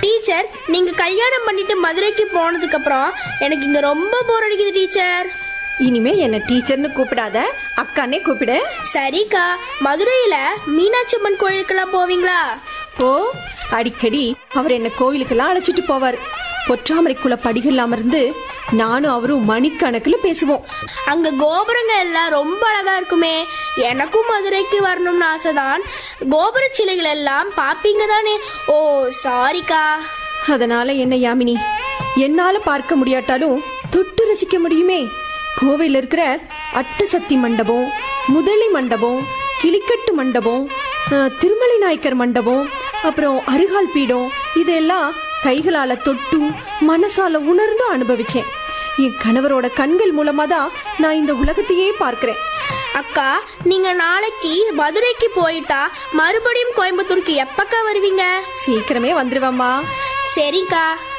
teacher நீங்க கல்யாணம் பண்ணிட்டு மதுரைக்கு போனதுக்கு அப்புறம் எனக்கு இங்க ரொம்ப போர் அடிக்குது டீச்சர் இனிமே என்ன டீச்சர்னு கூப்பிடாத அக்கானே கூப்பிடு சரிக்கா மதுரையில மீனாட்சி அம்மன் கோயிலுக்கெல்லாம் போவீங்களா ஓ அடிக்கடி அவர் என்ன கோவிலுக்கெல்லாம் அழைச்சிட்டு போவார் பொற்றாமரைக்குள்ள படிகள் அமர்ந்து நானும் அவரும் மணிக்கணக்கில் பேசுவோம் அங்க கோபுரங்க எல்லாம் ரொம்ப அழகா இருக்குமே எனக்கும் மதுரைக்கு வரணும்னு ஆசைதான் கோபுர சிலைகள் எல்லாம் பாப்பீங்க தானே ஓ சாரிக்கா அதனால என்ன யாமினி என்னால பார்க்க முடியாட்டாலும் தொட்டு ரசிக்க முடியுமே கோவையில் இருக்கிற அட்டசக்தி மண்டபம் முதலி மண்டபம் கிளிக்கட்டு மண்டபம் அஹ், திருமலை நாயக்கர் மண்டபம் அப்புறம் அருகால் பீடம் இதெல்லாம் கைகளால தொட்டு மனசால உணர்ந்து அனுபவிச்சேன் என் கணவரோட கண்கள் மூலமா தான் நான் இந்த உலகத்தையே பார்க்கிறேன் அக்கா நீங்க நாளைக்கு மதுரைக்கு போயிட்டா மறுபடியும் கோயம்புத்தூருக்கு எப்பக்கா வருவீங்க சீக்கிரமே வந்துருவேம்மா சரிக்கா